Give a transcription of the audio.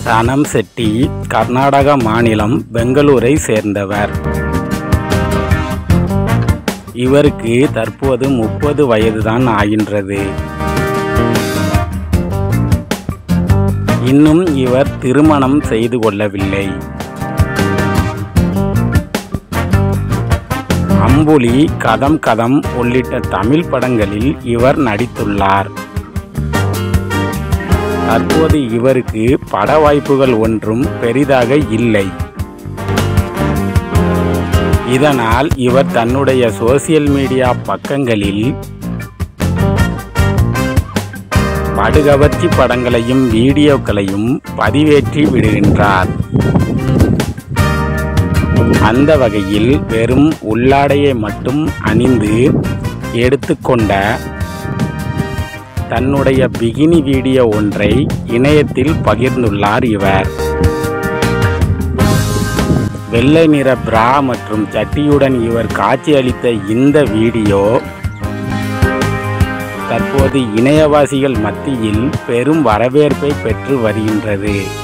சனம் செட்டி கர்நாடக மாநிலம் பெங்களூரை சேர்ந்தவர் இவருக்கு தற்போது முப்பது வயதுதான் ஆகின்றது இன்னும் இவர் திருமணம் செய்து கொள்ளவில்லை அம்புலி கதம் கதம் உள்ளிட்ட தமிழ் படங்களில் இவர் நடித்துள்ளார் தற்போது இவருக்கு பட வாய்ப்புகள் ஒன்றும் பெரிதாக இல்லை இதனால் இவர் தன்னுடைய சோசியல் மீடியா பக்கங்களில் படுகவர்ச்சி படங்களையும் வீடியோக்களையும் பதிவேற்றி விடுகின்றார் அந்த வகையில் வெறும் உள்ளாடையை மட்டும் அணிந்து எடுத்துக்கொண்ட தன்னுடைய பிகினி வீடியோ ஒன்றை இணையத்தில் பகிர்ந்துள்ளார் இவர் வெள்ளை நிற பிரா மற்றும் சட்டியுடன் இவர் காட்சியளித்த இந்த வீடியோ தற்போது இணையவாசிகள் மத்தியில் பெரும் வரவேற்பை பெற்று வருகின்றது